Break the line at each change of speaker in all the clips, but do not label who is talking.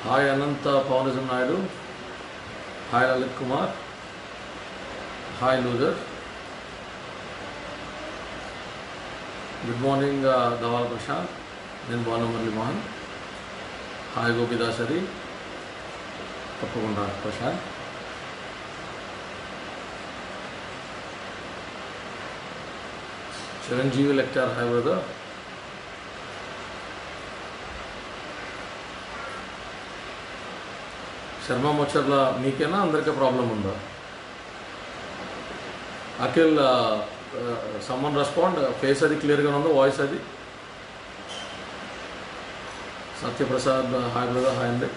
Hi Anantha Pawanism Naidu hi Lalit Kumar hi loser good morning Dhaval Prashant నేను Bhanu Murali Mohan hi Gopidasari తప్పకుండా Prashant Chiranjeevi lecture hi brother Sharma Mucharla మీకేనా అందరికీ ప్రాబ్లం ఉందా అఖిల్ సమ్మన్ రెస్పాండ్ ఫేస్ అది క్లియర్గా ఉందా వాయిస్ అది సత్యప్రసాద్ హాయ్ బ్రదర్ హాయ్ అండి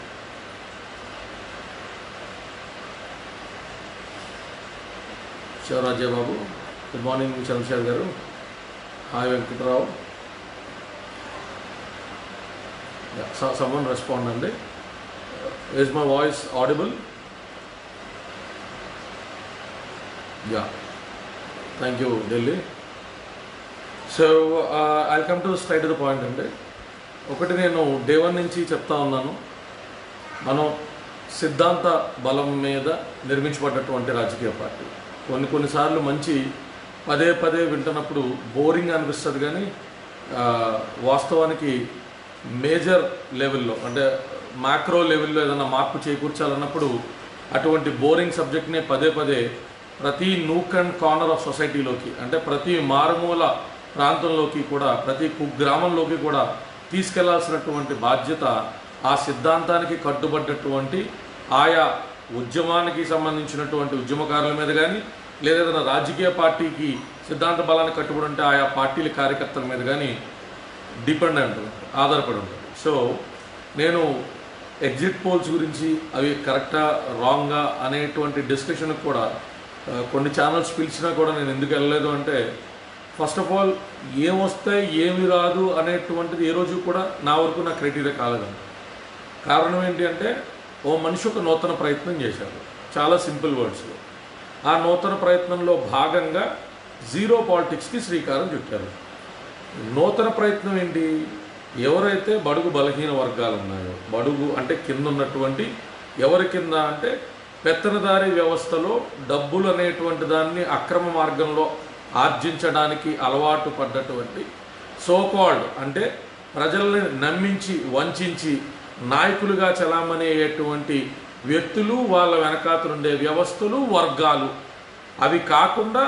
Shivarajya Babu good morning Chandrashekar garu hi Venkatarao సమ్మన్ రెస్పాండ్ అండి is my voice audible yeah thank you delhi so I come to straight the point అండి ఒకటి నేను డే వన్ నుంచి చెప్తా ఉన్నాను మనం సిద్ధాంత బలం మీద నిర్మించబడ్డటువంటి రాజకీయ పార్టీ కొన్ని కొన్నిసార్లు మంచి పదే పదే వింటున్నప్పుడు బోరింగ్ అనిపిస్తుంది కానీ ఆ, వాస్తవానికి మేజర్ లెవెల్లో అంటే మ్యాక్రో లెవెల్లో ఏదైనా మార్పు చేకూర్చాలన్నప్పుడు అటువంటి బోరింగ్ సబ్జెక్ట్నే పదే పదే ప్రతి నూక్ అండ్ కార్నర్ ఆఫ్ సొసైటీలోకి అంటే ప్రతి మారుమూల ప్రాంతంలోకి కూడా ప్రతి కుగ్రామంలోకి కూడా తీసుకెళ్లాల్సినటువంటి బాధ్యత ఆ సిద్ధాంతానికి కట్టుబడ్డటువంటి ఆయా ఉద్యమానికి సంబంధించినటువంటి ఉద్యమకారుల మీద కానీ లేదా ఏదైనా రాజకీయ పార్టీకి సిద్ధాంత బలాన్ని కట్టుబడి ఉంటే ఆయా పార్టీల కార్యకర్తల మీద కానీ డిపెండెంట్ ఆధారపడి ఉంటుంది సో నేను ఎగ్జిట్ పోల్స్ గురించి అవి కరెక్టా రాంగా అనేటువంటి డిస్కషన్ కూడా ఆ, కొన్ని ఛానల్స్ పిలిచినా కూడా నేను ఎందుకు వెళ్ళలేదు అంటే ఫస్ట్ ఆఫ్ ఆల్ ఏమొస్తాయి ఏమి రాదు అనేటువంటిది ఏ రోజు కూడా నా వరకు నా క్రైటీరియా కాలేదండి కారణం ఏంటి అంటే ఓ మనిషి ఒక నూతన ప్రయత్నం చేశారు చాలా సింపుల్ వర్డ్స్లో ఆ నూతన ప్రయత్నంలో భాగంగా జీరో పాలిటిక్స్కి శ్రీకారం చుట్టారు నూతన ప్రయత్నం ఏంటి ఎవరైతే బడుగు బలహీన వర్గాలు ఉన్నాయో బడుగు అంటే కింద ఉన్నటువంటి ఎవరి కింద అంటే పెత్తనదారి వ్యవస్థలో డబ్బులు అనేటువంటి దాన్ని అక్రమ మార్గంలో ఆర్జించడానికి అలవాటు పడ్డటువంటి సోకాల్డ్ అంటే ప్రజల్ని నమ్మించి వంచించి నాయకులుగా చలామణయ్యేటువంటి వ్యక్తులు వాళ్ళ వెనకాతలుండే వ్యవస్థలు వర్గాలు అవి కాకుండా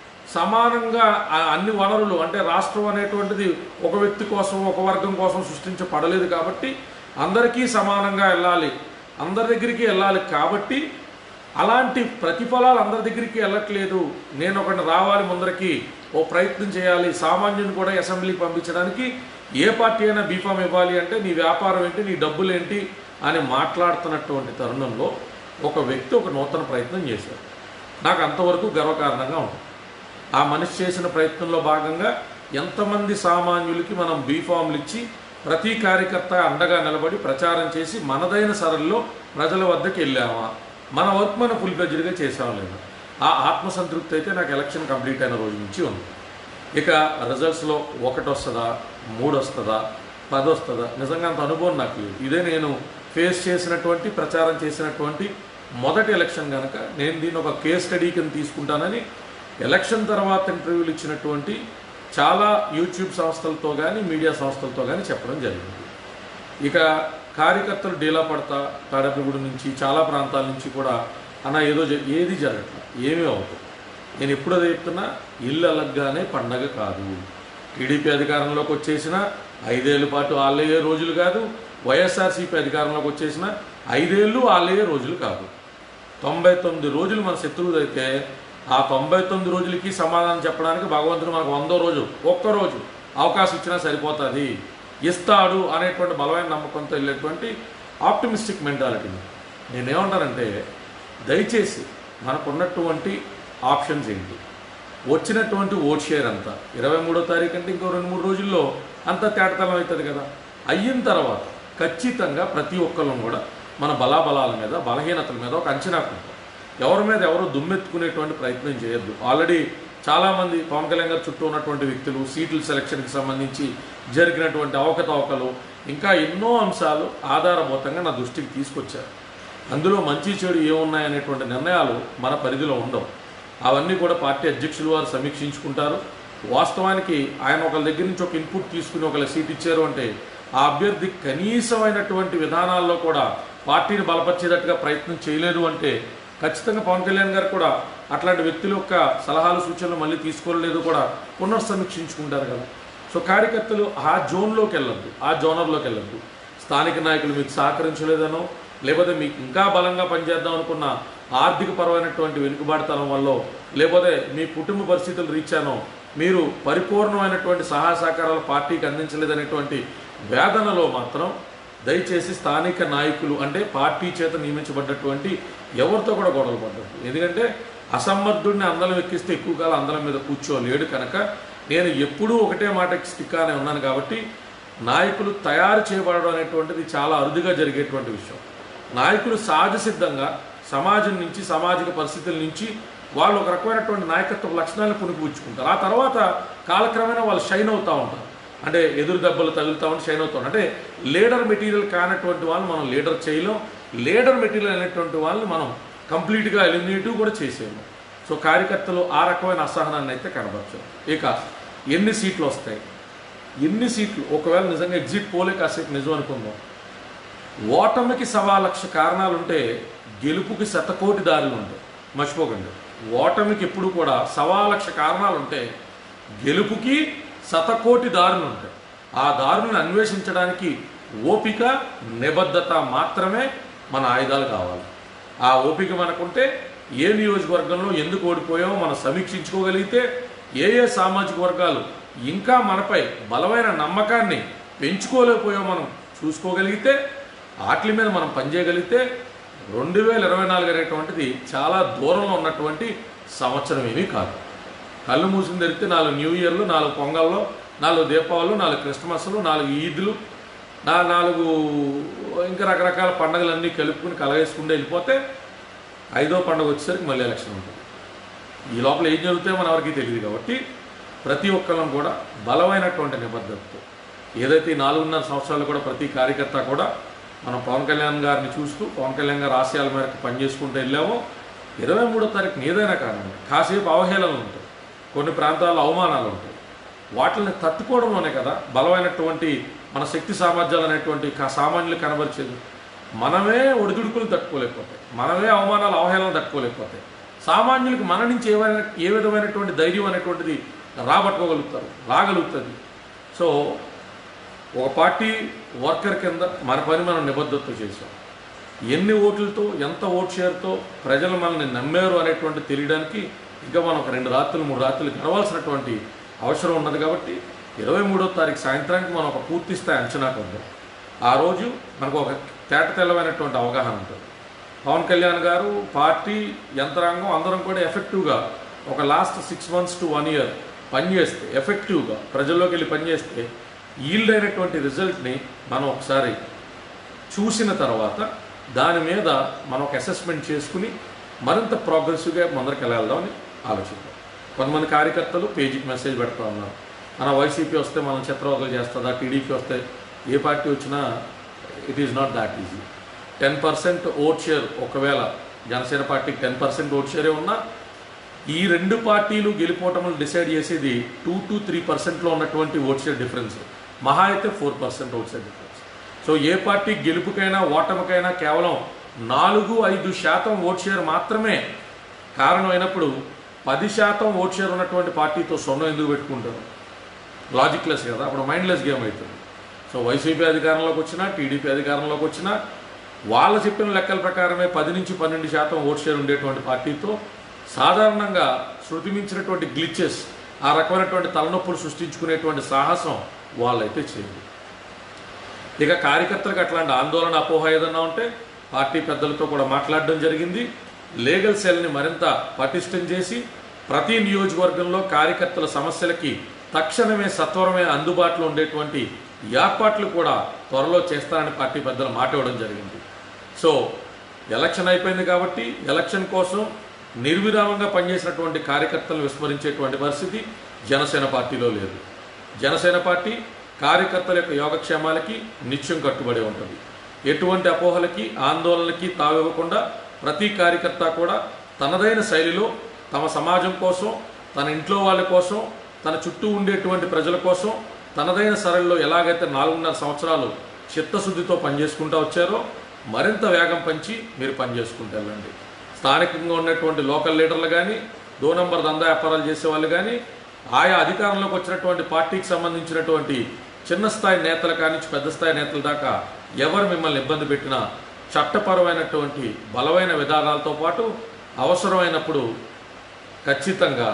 సమానంగా ఆ అన్ని వనరులు అంటే రాష్ట్రం అనేటువంటిది ఒక వ్యక్తి కోసం ఒక వర్గం కోసం సృష్టించబడలేదు కాబట్టి అందరికీ సమానంగా వెళ్ళాలి అందరి దగ్గరికి వెళ్ళాలి కాబట్టి అలాంటి ప్రతిఫలాలు అందరి దగ్గరికి వెళ్ళట్లేదు నేను ఒకటి రావాలి ముందరికి ఓ ప్రయత్నం చేయాలి సామాన్యుని కూడా అసెంబ్లీకి పంపించడానికి ఏ పార్టీ అయినా బీఫామ్ ఇవ్వాలి అంటే నీ వ్యాపారం ఏంటి నీ డబ్బులు ఏంటి అని మాట్లాడుతున్నటువంటి తరుణంలో ఒక వ్యక్తి ఒక నూతన ప్రయత్నం చేశాడు నాకు అంతవరకు గర్వకారణంగా ఉంటుంది ఆ మనిషి చేసిన ప్రయత్నంలో భాగంగా ఎంతమంది సామాన్యులకి మనం బీఫామ్లు ఇచ్చి ప్రతి కార్యకర్త అండగా నిలబడి ప్రచారం చేసి మనదైన సరళిలో ప్రజల వద్దకు వెళ్ళామా మన వర్క్ మనం ఫుల్ ప్లెజ్డ్గా చేసామా లేదా ఆ ఆత్మసంతృప్తి అయితే నాకు ఎలక్షన్ కంప్లీట్ అయిన రోజు నుంచి ఉంది ఇక రిజల్ట్స్లో ఒకటి వస్తుందా మూడు వస్తుందా పది వస్తుందా నిజంగా అంత అనుభవం నాకు లేదు ఇదే నేను ఫేస్ చేసినటువంటి ప్రచారం చేసినటువంటి మొదటి ఎలక్షన్ కనుక నేను దీన్ని ఒక కేస్ స్టడీ కింద తీసుకుంటానని ఎలక్షన్ తర్వాత ఇంటర్వ్యూలు ఇచ్చినటువంటి చాలా యూట్యూబ్ సంస్థలతో కానీ మీడియా సంస్థలతో కానీ చెప్పడం జరిగింది ఇక కార్యకర్తలు డీలా పడతా తాడపగూడి నుంచి చాలా ప్రాంతాల నుంచి కూడా అన్న ఏదో జ- ఏది జరగట్లేదు ఏమీ అవుతుంది నేను ఎప్పుడు అదే చెప్తున్నా ఇల్లు అలగ్గానే పండగ కాదు టీడీపీ అధికారంలోకి వచ్చేసిన ఐదేళ్ల పాటు వాళ్ళయ్యే రోజులు కాదు వైఎస్ఆర్సీపీ అధికారంలోకి వచ్చేసిన ఐదేళ్ళు వాళ్ళయ్యే రోజులు కాదు తొంభై తొమ్మిది రోజులు మన శత్రువులు అయితే ఆ తొంభై తొమ్మిది రోజులకి సమాధానం చెప్పడానికి భగవంతుడు మనకు వందో రోజు ఒక్క రోజు అవకాశం ఇచ్చినా సరిపోతుంది ఇస్తాడు అనేటువంటి బలమైన నమ్మకంతో వెళ్ళేటువంటి ఆప్టిమిస్టిక్ మెంటాలిటీని నేనేమంటానంటే దయచేసి మనకున్నటువంటి ఆప్షన్స్ ఏంటి వచ్చినటువంటి ఓట్ షేర్ అంతా ఇరవై మూడో తారీఖు అంటే ఇంకో రెండు మూడు రోజుల్లో అంతా తేటతలం అవుతుంది కదా అయిన తర్వాత ఖచ్చితంగా ప్రతి ఒక్కళ్ళం కూడా మన బలాబలాల మీద బలహీనతల మీద ఒక అంచనా ఉంటాం ఎవరి మీద ఎవరు దుమ్మెత్తుకునేటువంటి ప్రయత్నం చేయొద్దు ఆల్రెడీ చాలామంది పవన్ కళ్యాణ్ గారు చుట్టూ ఉన్నటువంటి వ్యక్తులు సీట్ల సెలక్షన్కి సంబంధించి జరిగినటువంటి అవకతవకలు ఇంకా ఎన్నో అంశాలు ఆధారభూతంగా నా దృష్టికి తీసుకొచ్చారు అందులో మంచి చెడు ఏమున్నాయనేటువంటి నిర్ణయాలు మన పరిధిలో ఉండవు అవన్నీ కూడా పార్టీ అధ్యక్షులు వారు సమీక్షించుకుంటారు వాస్తవానికి ఆయన ఒకళ్ళ దగ్గర నుంచి ఒక ఇన్పుట్ తీసుకుని ఒకళ్ళ సీట్ ఇచ్చారు అంటే ఆ అభ్యర్థి కనీసమైనటువంటి విధానాల్లో కూడా పార్టీని బలపరిచేటట్టుగా ప్రయత్నం చేయలేదు అంటే ఖచ్చితంగా పవన్ కళ్యాణ్ గారు కూడా అట్లాంటి వ్యక్తుల యొక్క సలహాలు సూచనలు మళ్ళీ తీసుకోలేదు కూడా పునర్సమీక్షించుకుంటారు కదా సో కార్యకర్తలు ఆ జోన్లోకి వెళ్ళొద్దు ఆ జోనర్లోకి వెళ్ళొద్దు స్థానిక నాయకులు మీకు సహకరించలేదనో లేకపోతే మీకు ఇంకా బలంగా పనిచేద్దాం అనుకున్న ఆర్థిక పరమైనటువంటి వెనుకబాటుతనం వల్ల లేకపోతే మీ కుటుంబ పరిస్థితులు రీచానో మీరు పరిపూర్ణమైనటువంటి సహాయ సహకారాలు పార్టీకి అందించలేదనేటువంటి వేదనలో మాత్రం దయచేసి స్థానిక నాయకులు అంటే పార్టీ చేత నియమించబడ్డటువంటి ఎవరితో కూడా గొడవలు పడ్డట్టు ఎందుకంటే అసమర్థుడిని అందలం ఎక్కిస్తే ఎక్కువ కాలం అందలం మీద కూర్చోలేడు కనుక నేను ఎప్పుడూ ఒకటే మాటకి స్టిక్ అనే ఉన్నాను కాబట్టి నాయకులు తయారు చేయబడడం అనేటువంటిది చాలా అరుదుగా జరిగేటువంటి విషయం నాయకులు సహజ సిద్ధంగా సమాజం నుంచి సామాజిక పరిస్థితుల నుంచి వాళ్ళు ఒక రకమైనటువంటి నాయకత్వ లక్షణాలను పుణికిపుచ్చుకుంటారు ఆ తర్వాత కాలక్రమేణా వాళ్ళు షైన్ అవుతూ ఉంటారు అంటే ఎదురు దెబ్బలు తగులుతూ ఉంటే షైన్ అవుతూ ఉంటారు అంటే లీడర్ మెటీరియల్ కానటువంటి వాళ్ళు మనం లీడర్ చేయలేం లీడర్ మెటీరియల్ అనేటువంటి వాళ్ళని మనం కంప్లీట్గా ఎలిమినేటివ్ కూడా చేసేయము సో కార్యకర్తలు ఆ రకమైన అసహనాన్ని అయితే కనబరచు ఇక ఎన్ని సీట్లు వస్తాయి ఎన్ని సీట్లు ఒకవేళ నిజంగా ఎగ్జిట్ పోలే కాసేపు నిజం అనుకుందాం ఓటమికి సవా లక్ష కారణాలు ఉంటే గెలుపుకి శతకోటి దారులు ఉంటాయి మర్చిపోకండి ఓటమికి ఎప్పుడు కూడా సవా లక్ష కారణాలు ఉంటే గెలుపుకి శతకోటి దారులు ఉంటాయి ఆ దారులను అన్వేషించడానికి ఓపిక నిబద్ధత మాత్రమే మన ఆయుధాలు కావాలి ఆ ఓపిక మనకుంటే ఏ నియోజకవర్గంలో ఎందుకు ఓడిపోయామో మనం సమీక్షించుకోగలిగితే ఏ ఏ సామాజిక వర్గాలు ఇంకా మనపై బలమైన నమ్మకాన్ని పెంచుకోలేకపోయామో మనం చూసుకోగలిగితే వాటి మీద మనం పనిచేయగలిగితే రెండు వేల ఇరవై నాలుగు అనేటువంటిది చాలా దూరంలో ఉన్నటువంటి సంవత్సరం ఏమీ కాదు కళ్ళు మూసిన తెరిస్తే నాలుగు న్యూ ఇయర్లు నాలుగు పొంగల్లో నాలుగు దీపావళిలు నాలుగు క్రిస్మస్లు నాలుగు ఈద్లు నా నాలుగు ఇంకా రకరకాల పండుగలన్నీ కలుపుకుని కలగేసుకుంటూ వెళ్ళిపోతే ఐదో పండుగ వచ్చేసరికి మళ్ళీ ఎలక్షన్ ఉంటుంది ఈ లోపల ఏం జరుగుతాయో మన ఎవరికి తెలియదు కాబట్టి ప్రతి ఒక్కరం కూడా బలమైనటువంటి నిబద్ధతతో ఏదైతే ఈ నాలుగున్నర సంవత్సరాలు కూడా ప్రతి కార్యకర్త కూడా మనం పవన్ కళ్యాణ్ గారిని చూస్తూ పవన్ కళ్యాణ్ గారి ఆశయాల మేరకు పనిచేసుకుంటూ వెళ్ళామో ఇరవై మూడో తారీఖున ఏదైనా కానివ్వండి కాసేపు అవహేళనలు ఉంటాయి కొన్ని ప్రాంతాల్లో అవమానాలు ఉంటాయి వాటిని తట్టుకోవడంలోనే కదా బలమైనటువంటి మన శక్తి సామర్థ్యాలు అనేటువంటి కా- సామాన్యులు కనబరిచేది మనమే ఒడిదుడుకులు తట్టుకోలేకపోతాయి మనమే అవమానాలు అవహేళనలు తట్టుకోలేకపోతాయి సామాన్యులకు మన నుంచి ఏమైనా ఏ విధమైనటువంటి ధైర్యం అనేటువంటిది రాబట్టుకోగలుగుతారు రాగలుగుతుంది సో ఒక పార్టీ వర్కర్ కింద మన పని మనం నిబద్ధతతో చేసాం ఎన్ని ఓట్లతో ఎంత ఓట్ షేర్తో ప్రజలు మనల్ని నమ్మారు అనేటువంటి తెలియడానికి ఇంకా మనం ఒక రెండు రాత్రులు మూడు రాత్రులు గడవాల్సినటువంటి అవసరం ఉన్నది కాబట్టి ఇరవై మూడో తారీఖు సాయంత్రానికి మనం ఒక పూర్తి స్థాయి అంచనా కొందాం ఆ రోజు మనకు ఒక తేట తెల్లమైనటువంటి అవగాహన ఉంటుంది పవన్ కళ్యాణ్ గారు పార్టీ యంత్రాంగం అందరం కూడా ఎఫెక్టివ్గా ఒక last six months to one year పనిచేస్తే ఎఫెక్టివ్గా ప్రజల్లోకి వెళ్ళి పనిచేస్తే ఈల్డ్ అయినటువంటి రిజల్ట్ని మనం ఒకసారి చూసిన తర్వాత దాని మీద మనం ఒక అసెస్మెంట్ చేసుకుని మరింత ప్రోగ్రెసివ్గా ముందరికి వెళ్దామని ఆలోచిద్దాం కొంతమంది కార్యకర్తలు పేజీకి మెసేజ్ పెడతా ఉన్నారు మన వైసీపీ వస్తే మనం చిత్రవదలు చేస్తుందా టీడీపీ వస్తే ఏ పార్టీ వచ్చినా it is not that easy ten percent vote share ఒకవేళ జనసేన పార్టీకి టెన్ పర్సెంట్ ఓట్ షేరే ఉన్నా ఈ రెండు పార్టీలు గెలిపోవటములు డిసైడ్ చేసేది టూ టు త్రీ పర్సెంట్లో ఉన్నటువంటి ఓట్ షేర్ డిఫరెన్స్ మహా అయితే four percent vote share difference so ఏ పార్టీ గెలుపుకైనా ఓటమికైనా కేవలం నాలుగు ఐదు శాతం ఓట్ షేర్ మాత్రమే కారణమైనప్పుడు పది శాతం ఓట్ షేర్ ఉన్నటువంటి పార్టీతో సొన్నం ఎందుకు పెట్టుకుంటారు లాజిక్లెస్ కదా అప్పుడు మైండ్లెస్ గేమ్ అవుతుంది సో వైసీపీ అధికారంలోకి వచ్చినా టీడీపీ అధికారంలోకి వచ్చినా వాళ్ళు చెప్పిన లెక్కల ప్రకారమే పది నుంచి పన్నెండు శాతం ఓట్ షేర్ ఉండేటువంటి పార్టీతో సాధారణంగా శృతి మించినటువంటి గ్లిచెస్ ఆ రకమైనటువంటి తలనొప్పులు సృష్టించుకునేటువంటి సాహసం వాళ్ళైతే చేయరు ఇక కార్యకర్తలకు అట్లాంటి ఆందోళన అపోహ ఏదన్నా ఉంటే పార్టీ పెద్దలతో కూడా మాట్లాడడం జరిగింది లీగల్ సెల్ని మరింత పటిష్టం చేసి ప్రతి నియోజకవర్గంలో కార్యకర్తల సమస్యలకి తక్షణమే సత్వరమే అందుబాటులో ఉండేటువంటి ఏర్పాట్లు కూడా త్వరలో చేస్తారని పార్టీ పెద్దలు మాట ఇవ్వడం జరిగింది సో ఎలక్షన్ అయిపోయింది కాబట్టి ఎలక్షన్ కోసం నిర్విరామంగా పనిచేసినటువంటి కార్యకర్తలను విస్మరించేటువంటి పరిస్థితి జనసేన పార్టీలో లేదు జనసేన పార్టీ కార్యకర్తల యొక్క యోగక్షేమాలకి నిత్యం కట్టుబడి ఉంటుంది ఎటువంటి అపోహలకి ఆందోళనలకి తావివ్వకుండా ప్రతి కార్యకర్త కూడా తనదైన శైలిలో తమ సమాజం కోసం తన ఇంట్లో వాళ్ళ కోసం తన చుట్టూ ఉండేటువంటి ప్రజల కోసం తనదైన సరళిలో ఎలాగైతే నాలుగున్నర సంవత్సరాలు చిత్తశుద్ధితో పనిచేసుకుంటూ వచ్చారో మరింత వేగం పంచి మీరు పనిచేసుకుంటూ వెళ్ళండి స్థానికంగా ఉన్నటువంటి లోకల్ లీడర్లు కానీ దో నంబర్ దందా వ్యాపారాలు చేసే వాళ్ళు కానీ ఆయా అధికారంలోకి వచ్చినటువంటి పార్టీకి సంబంధించినటువంటి చిన్న స్థాయి నేతల కానించి పెద్ద స్థాయి నేతల దాకా ఎవరు మిమ్మల్ని ఇబ్బంది పెట్టినా చట్టపరమైనటువంటి బలమైన విధానాలతో పాటు అవసరమైనప్పుడు ఖచ్చితంగా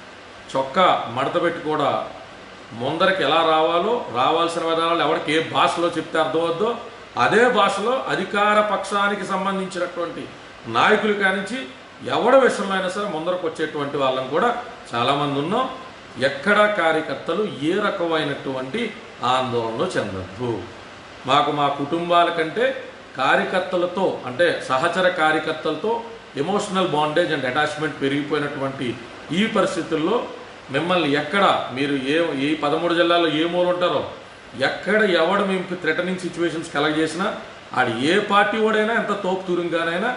చొక్కా మడతపెట్టి కూడా ముందరికి ఎలా రావాలో రావాల్సిన విధానాలు ఎవరికి ఏ భాషలో చెప్తే అర్థమవుద్దో అదే భాషలో అధికార పక్షానికి సంబంధించినటువంటి నాయకులు కానించి ఎవడ విషయంలో అయినా సరే ముందరకు వచ్చేటువంటి వాళ్ళని కూడా చాలామంది ఉన్నాం ఎక్కడ కార్యకర్తలు ఏ రకమైనటువంటి ఆందోళన చెందద్దు మాకు మా కుటుంబాల కంటే కార్యకర్తలతో అంటే సహచర కార్యకర్తలతో ఎమోషనల్ బాండేజ్ అండ్ అటాచ్మెంట్ పెరిగిపోయినటువంటి ఈ పరిస్థితుల్లో మిమ్మల్ని ఎక్కడ మీరు ఏ ఈ పదమూడు జిల్లాల్లో ఏ మూలు ఉంటారో ఎక్కడ ఎవడు మేము థ్రెటనింగ్ సిచ్యువేషన్స్ కలగజేసినా ఆడు ఏ పార్టీ వాడైనా ఎంత తోపు తూరంగానైనా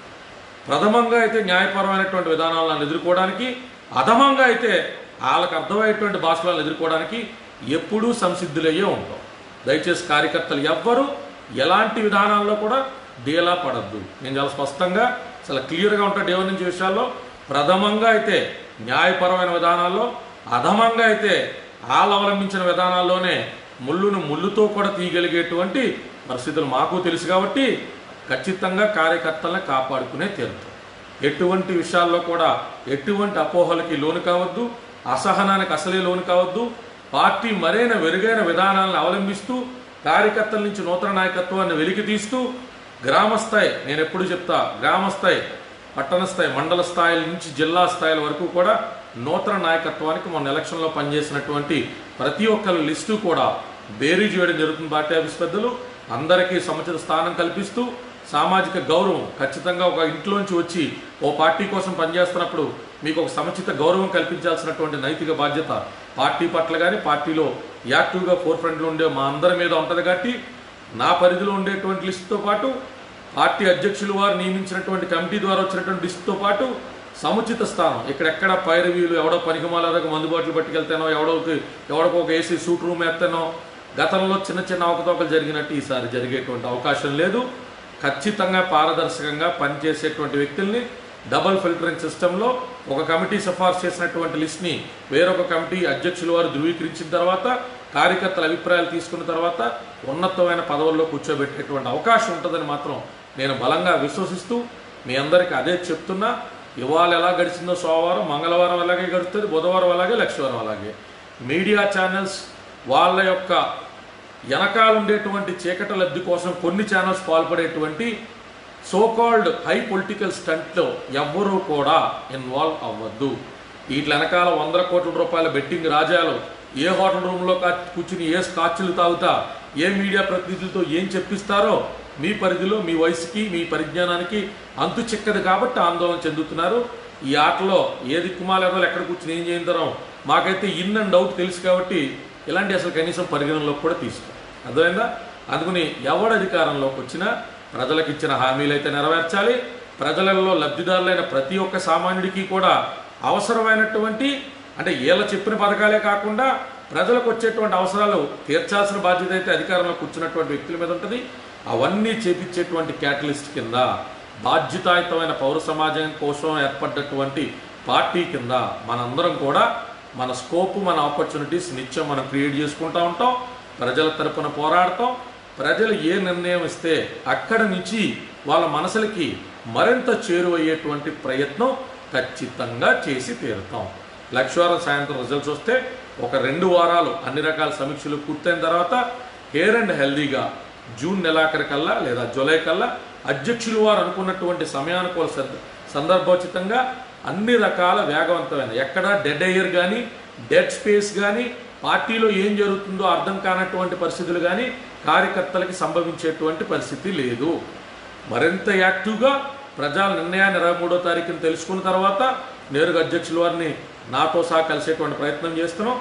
ప్రథమంగా అయితే న్యాయపరమైనటువంటి విధానాలను ఎదుర్కోవడానికి అధమంగా అయితే వాళ్ళకి అర్థమయ్యేటువంటి భాషలను ఎదుర్కోవడానికి ఎప్పుడూ సంసిద్ధులయ్యే ఉంటాం దయచేసి కార్యకర్తలు ఎవ్వరూ ఎలాంటి విధానాల్లో కూడా డీలా పడద్దు నేను చాలా స్పష్టంగా చాలా క్లియర్గా ఉంటా డేవర్ నుంచి విషయాల్లో ప్రథమంగా అయితే న్యాయపరమైన విధానాల్లో అధమంగా అయితే వాళ్ళు అవలంబించిన విధానాల్లోనే ముళ్ళును ముళ్ళుతో కూడా తీయగలిగేటువంటి పరిస్థితులు మాకు తెలుసు కాబట్టి ఖచ్చితంగా కార్యకర్తలను కాపాడుకునే తీరుతాం ఎటువంటి విషయాల్లో కూడా ఎటువంటి అపోహలకి లోను కావద్దు అసహనానికి అసలే లోను కావద్దు పార్టీ మరైన వెరుగైన విధానాలను అవలంబిస్తూ కార్యకర్తల నుంచి నూతన నాయకత్వాన్ని వెలికి తీస్తూ గ్రామ స్థాయి నేను ఎప్పుడు చెప్తా గ్రామ స్థాయి పట్టణ స్థాయి మండల స్థాయిల నుంచి జిల్లా స్థాయిల వరకు కూడా నూతన నాయకత్వానికి మొన్న ఎలక్షన్లో పనిచేసినటువంటి ప్రతి ఒక్కరి లిస్టు కూడా బేరీజ్ వేయడం జరుగుతుంది పార్టీ ఆఫీస్ పెద్దలు అందరికీ సముచిత స్థానం కల్పిస్తూ సామాజిక గౌరవం ఖచ్చితంగా ఒక ఇంట్లోంచి వచ్చి ఓ పార్టీ కోసం పనిచేస్తున్నప్పుడు మీకు ఒక సముచిత గౌరవం కల్పించాల్సినటువంటి నైతిక బాధ్యత పార్టీ పట్ల కానీ పార్టీలో యాక్టివ్గా ఫోర్ ఫ్రంట్లో ఉండే మా అందరి మీద ఉంటుంది కాబట్టి నా పరిధిలో ఉండేటువంటి లిస్టుతో పాటు పార్టీ అధ్యక్షులు వారు నియమించినటువంటి కమిటీ ద్వారా వచ్చినటువంటి లిస్టుతో పాటు సముచిత స్థానం ఇక్కడెక్కడ పై రివ్యూలు ఎవడో పనికిమాలకు మందు బాటిల్ పట్టుకెళ్తానో ఎవడోకి ఎవడికో ఒక ఏసీ సూట్ రూమ్ ఎత్తానో గతంలో చిన్న చిన్న అవకతవకలు జరిగినట్టు ఈసారి జరిగేటువంటి అవకాశం లేదు ఖచ్చితంగా పారదర్శకంగా పనిచేసేటువంటి వ్యక్తుల్ని డబల్ ఫిల్టరింగ్ సిస్టంలో ఒక కమిటీ సిఫార్సు చేసినటువంటి లిస్ట్ని వేరొక కమిటీ అధ్యక్షుల వారు ధృవీకరించిన తర్వాత కార్యకర్తల అభిప్రాయాలు తీసుకున్న తర్వాత ఉన్నతమైన పదవుల్లో కూర్చోబెట్టేటువంటి అవకాశం ఉంటుందని మాత్రం నేను బలంగా విశ్వసిస్తూ మీ అందరికీ అదే చెప్తున్నా ఇవాళ ఎలా గడిచిందో సోమవారం మంగళవారం అలాగే గడుస్తుంది బుధవారం అలాగే లక్షవారం అలాగే మీడియా ఛానల్స్ వాళ్ళ యొక్క వెనకాల ఉండేటువంటి చీకట లబ్ధి కోసం కొన్ని ఛానల్స్ పాల్పడేటువంటి సోకాల్డ్ హై పొలిటికల్ స్టంట్లో ఎవ్వరూ కూడా ఇన్వాల్వ్ అవ్వద్దు వీటి వెనకాల వందల కోట్ల రూపాయల బెట్టింగ్ రాజాలు ఏ హోటల్ రూమ్లో కా కూర్చుని ఏ స్కాచ్లు తాగుతా ఏ మీడియా ప్రతినిధులతో ఏం చెప్పిస్తారో మీ పరిధిలో మీ వయసుకి మీ పరిజ్ఞానానికి అంతు చిక్కదు కాబట్టి ఆందోళన చెందుతున్నారు ఈ ఆటలో ఏ దిక్కుమాలేదో ఎక్కడ కూర్చుని ఏం చేయిందరం మాకైతే ఇన్ అండ్ అవుట్ తెలుసు కాబట్టి ఇలాంటి అసలు కనీసం పరిగణనలోకి కూడా తీసుకో అర్థమైందా అందుకని ఎవడు అధికారంలోకి వచ్చినా ప్రజలకు ఇచ్చిన హామీలు అయితే నెరవేర్చాలి ప్రజలలో లబ్ధిదారులైన ప్రతి ఒక్క సామాన్యుడికి కూడా అవసరమైనటువంటి అంటే వీళ్ళ చెప్పిన పథకాలే కాకుండా ప్రజలకు వచ్చేటువంటి అవసరాలు తీర్చాల్సిన బాధ్యత అయితే అధికారంలో కూర్చున్నటువంటి వ్యక్తుల మీద ఉంటుంది అవన్నీ చేపించేటువంటి క్యాటలిస్ట్ కింద బాధ్యతాయుతమైన పౌర సమాజం కోసం ఏర్పడ్డటువంటి పార్టీ కింద మనందరం కూడా మన స్కోప్ మన ఆపర్చునిటీస్ నిత్యం మనం క్రియేట్ చేసుకుంటూ ఉంటాం ప్రజల తరపున పోరాడతాం ప్రజలు ఏ నిర్ణయం ఇస్తే అక్కడి నుంచి వాళ్ళ మనసులకి మరింత చేరువయ్యేటువంటి ప్రయత్నం ఖచ్చితంగా చేసి తీరుతాం లక్షవారం సాయంత్రం రిజల్ట్స్ వస్తే ఒక రెండు వారాలు అన్ని రకాల సమీక్షలు పూర్తయిన తర్వాత హెయిర్ అండ్ హెల్దీగా జూన్ నెలాఖరు కల్లా లేదా జూలై కల్లా అధ్యక్షులు వారు అనుకున్నటువంటి సమయానుకూల సంద- సందర్భోచితంగా అన్ని రకాల వేగవంతమైన ఎక్కడ డెడ్ ఎయిర్ కానీ డెడ్ స్పేస్ కానీ పార్టీలో ఏం జరుగుతుందో అర్థం కానటువంటి పరిస్థితులు కానీ కార్యకర్తలకి సంభవించేటువంటి పరిస్థితి లేదు మరింత యాక్టివ్గా ప్రజల నిర్ణయాన్ని ఇరవై మూడో తారీఖున తెలుసుకున్న తర్వాత నేరుగా అధ్యక్షుల వారిని నాతో సహా కలిసేటువంటి ప్రయత్నం చేస్తున్నాం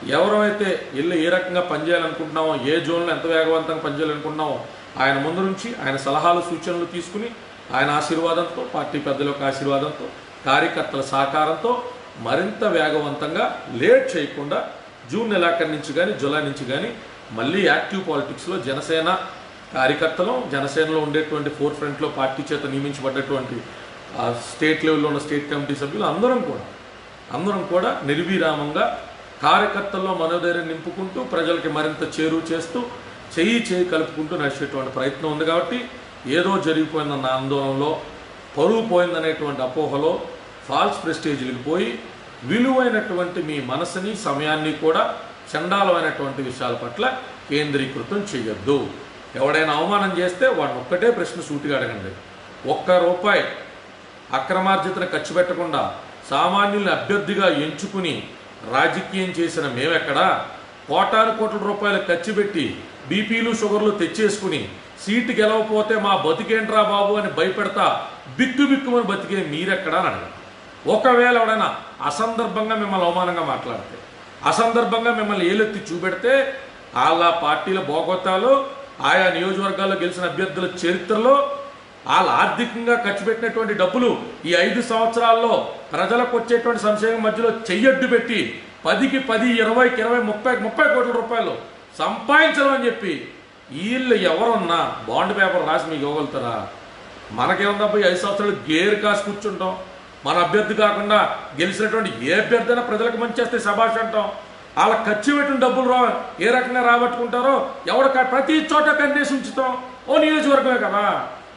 ఎవరైతే ఇల్లు ఏ రకంగా పనిచేయాలనుకుంటున్నామో ఏ జోన్లో ఎంత వేగవంతంగా పనిచేయాలనుకుంటున్నామో ఆయన ముందు నుంచి ఆయన సలహాలు సూచనలు తీసుకుని ఆయన ఆశీర్వాదంతో పార్టీ పెద్దల యొక్క ఆశీర్వాదంతో కార్యకర్తల సహకారంతో మరింత వేగవంతంగా లేట్ చేయకుండా జూన్ నెలాఖరు నుంచి కానీ జూలై నుంచి కానీ మళ్ళీ యాక్టివ్ పాలిటిక్స్లో జనసేన కార్యకర్తలు జనసేనలో ఉండేటువంటి ఫోర్ ఫ్రంట్లో పార్టీ చేత నియమించబడ్డటువంటి ఆ స్టేట్ లెవెల్లో ఉన్న స్టేట్ కమిటీ సభ్యులు అందరం కూడా అందరం కూడా నిర్విరామంగా కార్యకర్తల్లో మనోధైర్యం నింపుకుంటూ ప్రజలకి మరింత చేరువ చేస్తూ చెయ్యి చేయి కలుపుకుంటూ నడిచేటువంటి ప్రయత్నం ఉంది కాబట్టి ఏదో జరిగిపోయిందన్న ఆందోళనలో పరువు పోయిందనేటువంటి అపోహలో ఫాల్స్ ప్రెస్టేజ్లకు పోయి విలువైనటువంటి మీ మనసుని సమయాన్ని కూడా చండాలమైనటువంటి విషయాల పట్ల కేంద్రీకృతం చేయొద్దు ఎవడైనా అవమానం చేస్తే వాడిని ఒక్కటే ప్రశ్న సూటిగా అడగండి ఒక్క రూపాయి అక్రమార్జితను ఖర్చు పెట్టకుండా సామాన్యుల్ని అభ్యర్థిగా ఎంచుకుని రాజకీయం చేసిన మేమెక్కడా కోటాను కోట్ల రూపాయలు ఖర్చు పెట్టి బీపీలు షుగర్లు తెచ్చేసుకుని సీటు గెలవపోతే మా బతికేంట్రా బాబు అని భయపెడతా బిక్కు బిక్కుమని బతికే మీరెక్కడా అని అడగండి ఒకవేళ ఎవడైనా అసందర్భంగా మిమ్మల్ని అవమానంగా మాట్లాడితే అసందర్భంగా మిమ్మల్ని ఏలెత్తి చూపెడితే వాళ్ళ పార్టీల బోగొత్తాలు ఆయా నియోజకవర్గాల్లో గెలిచిన అభ్యర్థుల చరిత్రలో వాళ్ళు ఆర్థికంగా ఖర్చు పెట్టినటువంటి డబ్బులు ఈ ఐదు సంవత్సరాల్లో ప్రజలకు వచ్చేటువంటి సంక్షేమం మధ్యలో చెయ్యడ్డు పెట్టి పదికి పది ఇరవైకి ఇరవై ముప్పై ముప్పై కోట్ల రూపాయలు సంపాదించమని చెప్పి వీళ్ళు ఎవరున్నా బాండ్ పేపర్ రాసి మీకు ఇవ్వగలుగుతారా మనకేముందబ్బా ఈ ఐదు సంవత్సరాలు గేరు కాసి కూర్చుంటాం మన అభ్యర్థి కాకుండా గెలిచినటువంటి ఏ అభ్యర్థి అయినా ప్రజలకు మంచి చేస్తే శబాష్ అంటాం వాళ్ళ ఖర్చు పెట్టిన డబ్బులు రా ఏ రకంగా రాబట్టుకుంటారో ఎవడ ప్రతి చోట కన్నేసి ఉంచుతాం ఓ నియోజకవర్గమే కదా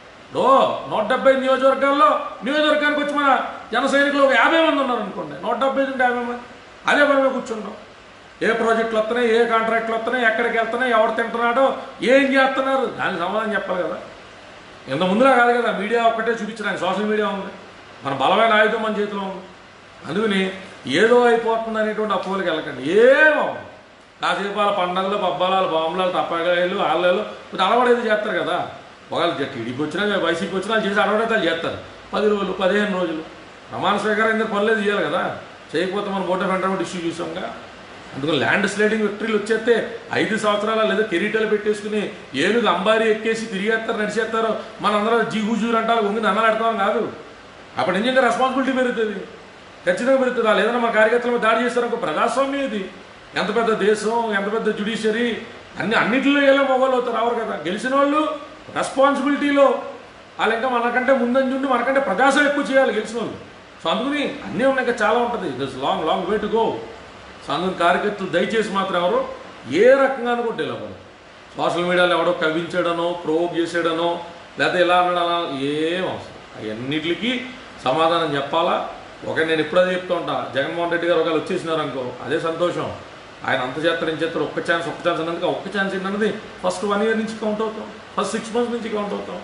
ఓ నూట డెబ్బై నియోజకవర్గాల్లో నియోజకవర్గానికి వచ్చి మన జన సైనికులు ఒక యాభై మంది ఉన్నారు అనుకోండి నూట డెబ్బై నుండి యాభై మంది అదే మనమే కూర్చుంటాం ఏ ప్రాజెక్టులు వస్తున్నాయి ఏ కాంట్రాక్టులు వస్తున్నాయి ఎక్కడికి వెళ్తున్నాయి ఎవరు తింటున్నాడో ఏం చేస్తున్నారు దానికి సమాధానం చెప్పాలి కదా ఇంత ముందులా కాదు కదా మీడియా ఒక్కటే చూపించడానికి సోషల్ మీడియా ఉంది మన బలమైన ఆయుధం మన చేతిలో ఉంది అందుకని ఏదో అయిపోతుంది అనేటువంటి అపోహలకు వెళ్ళకండి ఏమో కాసేపు వాళ్ళ పండగలు పబ్బాలు బాంబులాలు తప్పగాయలు ఆళ్ళు కొంచెం అలవాడేది చేస్తారు కదా ఒకవేళ టీడీపీ వచ్చినా వైసీపీ వచ్చినా వాళ్ళు చేసి అలవాడేది చేస్తారు పది రోజులు పదిహేను రోజులు ప్రమాణ స్వీకారం ఇందుకు పనులేదు చేయాలి కదా చేయకపోతే మనం ఓటర్ ఫెంటర్ ఇష్యూ చూసాంగా అందుకని ల్యాండ్ స్లైడింగ్ విక్టరీలు వచ్చేస్తే ఐదు సంవత్సరాల లేదా కెరీటలు పెట్టేసుకుని ఏనుగు అంబారీ ఎక్కేసి తిరిగేస్తారు నడిచేస్తారు మనందరం జీహుజూరు అంటారు ఉంగి నన్నలాడతాం కాదు అప్పుడు నిజంగా రెస్పాన్సిబిలిటీ పెరుగుతుంది ఖచ్చితంగా పెరుగుతుంది వాళ్ళు ఏదైనా మా కార్యకర్తల మీద దాడి చేస్తారనుకో ప్రజాస్వామ్యం ఇది ఎంత పెద్ద దేశం ఎంత పెద్ద జ్యుడిషియరీ అన్ని అన్నింటిలో ఎలా మొగోళ్ళు అవుతారు రావరు కదా గెలిచిన వాళ్ళు రెస్పాన్సిబిలిటీలో వాళ్ళు ఇంకా మనకంటే ముందని చూండి మనకంటే ప్రజాసం ఎక్కువ చేయాలి గెలిచిన వాళ్ళు సో అందుకని అన్నీ ఉన్నాయి ఇంకా చాలా ఉంటుంది this long long way to go so అందుకని కార్యకర్తలు దయచేసి మాత్రం ఎవరు ఏ రకంగా కూడా డెవలప్ సోషల్ మీడియాలో ఎవడో కవించడనో ప్రోవోక్ చేసాడనో లేకపోతే ఇలా అనడనో ఏం అవసరం అవన్నిటికి సమాధానం చెప్పాలా ఒక నేను ఇప్పుడే చెప్తూ ఉంటా జగన్మోహన్ రెడ్డి గారు ఒకవేళ వచ్చేసినారు అనుకో అదే సంతోషం ఆయన అంత చేస్తారు ఏం చేస్తారు ఒక్క ఛాన్స్ ఒక్క ఛాన్స్ అన్నది ఒక్క ఛాన్స్ ఏంటన్నది ఫస్ట్ వన్ ఇయర్ నుంచి కౌంట్ అవుతాం ఫస్ట్ సిక్స్ మంత్స్ నుంచి కౌంట్ అవుతాం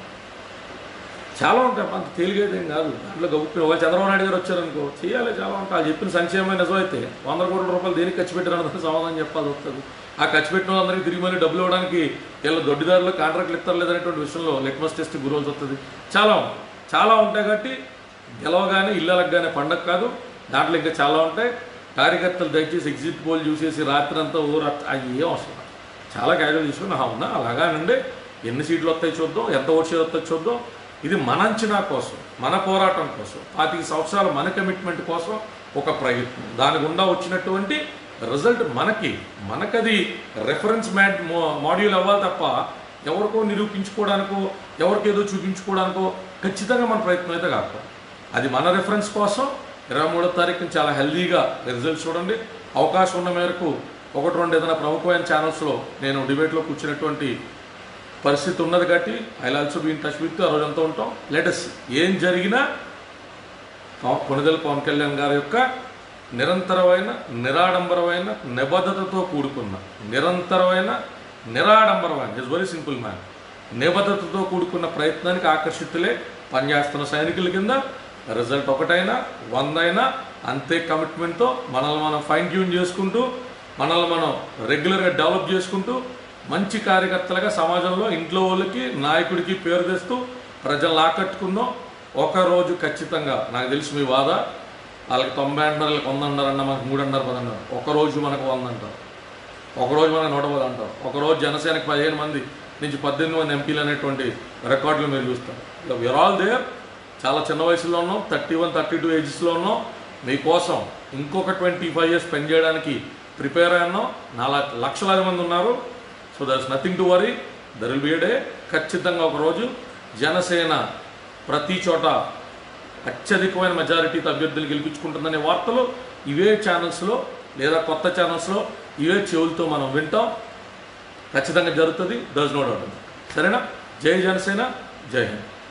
చాలా ఉంటాయి అంత తేలిగేది ఏం కాదు దాంట్లో గొప్ప వాళ్ళు చంద్రబాబు నాయుడు గారు వచ్చారనుకో చేయాలి చాలా ఉంటాయి వాళ్ళు చెప్పిన సంక్షేమం నిజమైతే వంద కోట్ల రూపాయలు దేనికి ఖర్చు పెట్టారన్నది సమాధానం చెప్పాల్సి వస్తుంది ఆ ఖర్చు పెట్టిన వాళ్ళందరికీ తిరిగి మళ్ళీ డబ్బులు ఇవ్వడానికి వీళ్ళ దొడ్డిదారులు కాంట్రాక్ట్లు ఇస్తారు లేదనేటువంటి విషయంలో లెక్మస్ టెస్ట్ గురవలసి వస్తుంది చాలా ఉంటాయి. చాలా ఉంటాయి కాబట్టి గెలవగానే ఇళ్ళకి కానీ పండగ కాదు దాంట్లో ఇంకా చాలా ఉంటాయి కార్యకర్తలు దయచేసి ఎగ్జిట్ పోల్ చూసేసి రాత్రి అంతా ఊరు అది ఏం అవసరం లేదు. చాలా క్యాజువల్ తీసుకుని "ఆహా, అవునా అలాగానండి ఎన్ని సీట్లు వస్తాయి చూద్దాం ఎంత ఓట్ షేర్ వస్తాయి చూద్దాం ఇది మన అంచనా కోసం మన పోరాటం కోసం పాతిక సంవత్సరాల మన కమిట్మెంట్ కోసం ఒక ప్రయత్నం దాని గుండా వచ్చినటువంటి రిజల్ట్ మనకి మనకది రెఫరెన్స్ మ్యాడ్ మాడ్యూల్ అవ్వాలి తప్ప ఎవరికో నిరూపించుకోవడానికో ఎవరికేదో చూపించుకోవడానికో ఖచ్చితంగా మన ప్రయత్నం అయితే కాదు అది మన రెఫరెన్స్ కోసం ఇరవై మూడో తారీఖున చాలా హెల్దీగా రిజల్ట్స్ చూడండి అవకాశం ఉన్న మేరకు ఒకటి రెండు ఏదైనా ప్రముఖమైన ఛానల్స్లో నేను డిబేట్లో కూర్చున్నటువంటి పరిస్థితి ఉన్నది కాబట్టి I also be in touch with ఆ రోజంతా ఉంటాం లెటస్ ఏం జరిగినా పవ- కొనిదెల పవన్ కళ్యాణ్ గారి యొక్క నిరంతరమైన నిరాడంబరమైన నిబద్ధతతో కూడుకున్న నిరంతరమైన నిరాడంబరమైన ఇట్స్ వెరీ సింపుల్ మ్యాన్ నిబద్ధతతో కూడుకున్న ప్రయత్నానికి ఆకర్షితులే పనిచేస్తున్న సైనికుల కింద రిజల్ట్ ఒకటైనా వందైనా అంతే కమిట్మెంట్తో మనల్ని మనం ఫైన్ ట్యూన్ చేసుకుంటూ మనల్ని మనం రెగ్యులర్గా డెవలప్ చేసుకుంటూ మంచి కార్యకర్తలుగా సమాజంలో ఇంట్లో వాళ్ళకి నాయకుడికి పేరు తెస్తూ ప్రజలను ఆకట్టుకుందాం ఒక రోజు ఖచ్చితంగా నాకు తెలిసి మీ వాద వాళ్ళకి తొంభై అంటారు వీళ్ళకి వంద అంటారు అన్న మనకు మూడు అంటారు పది అంటారు ఒకరోజు మనకు వంద అంటారు ఒకరోజు మనకు నూట పది అంటారు ఒకరోజు జనసేనకి పదిహేను మంది నుంచి పద్దెనిమిది మంది ఎంపీలు అనేటువంటి రికార్డులు మీరు చూస్తారు విఆర్ ఆల్ దేర్ చాలా చిన్న వయసులో ఉన్నాం థర్టీ వన్ థర్టీ టూ ఏజెస్లో ఉన్నాం మీకోసం ఇంకొక ట్వంటీ ఫైవ్ ఇయర్స్ స్పెండ్ చేయడానికి ప్రిపేర్ అయ్యాం నాలుగు లక్షలాది మంది ఉన్నారు so there is nothing to worry there will be day ఖచ్చితంగా ఒకరోజు జనసేన ప్రతి చోట అత్యధికమైన మెజారిటీతో అభ్యర్థులు గెలిపించుకుంటుందనే వార్తలు ఇవే ఛానల్స్లో లేదా కొత్త ఛానల్స్లో ఇవే చెవులతో మనం వింటాం ఖచ్చితంగా జరుగుతుంది దస్ నో డౌట్ సరేనా జై జనసేన జై హింద్